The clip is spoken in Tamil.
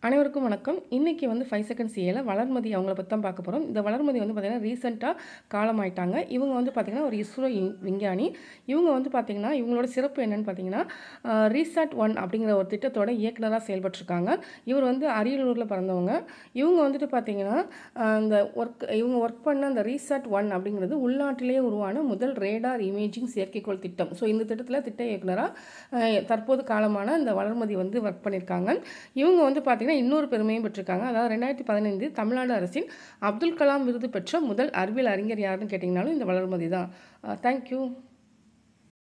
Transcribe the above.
அனைவருக்கும் வணக்கம் இன்றைக்கி வந்து ஃபைவ் செகண்ட் சிஏல வளர்மதி அவங்கள பற்றி தான் பார்க்க போகிறோம் இந்த வளர்மதி வந்து பார்த்திங்கன்னா ரீசெண்டாக காலமாயிட்டாங்க இவங்க வந்து பார்த்திங்கன்னா ஒரு இஸ்ரோ இ- விஞ்ஞானி இவங்க வந்து பார்த்திங்கன்னா இவங்களோட சிறப்பு என்னன்னு பார்த்தீங்கன்னா ரீசாட் ஒன் அப்படிங்கிற ஒரு திட்டத்தோட இயக்குனராக செயல்பட்டிருக்காங்க இவர் வந்து அரியலூரில் பிறந்தவங்க இவங்க வந்துட்டு பார்த்திங்கன்னா ஆஹ், இந்த ஒர்க் இவங்க ஒர்க் பண்ண அந்த ரீசாட் ஒன் அப்படிங்கிறது உள்நாட்டிலேயே உருவான முதல் ரேடார் இமேஜிங் செயற்கைக்கோள் திட்டம் ஸோ இந்த திட்டத்தில் திட்ட இயக்குனராக தற்போது காலமான இந்த வளர்மதி வந்து ஒர்க் பண்ணியிருக்காங்க இவங்க வந்து பார்த்திங்கன்னா இன்னொரு பெருமையும் பெற்றிருக்காங்க அதாவது ரெண்டாயிரத்தி பதினைந்து தமிழ்நாடு அரசின் அப்துல் கலாம் விருது பெற்ற முதல் அறிவியல் அறிஞர் யாருன்னு கேட்டிங்கனாலும் இந்த வளர்மதி தான் தேங்க்யூ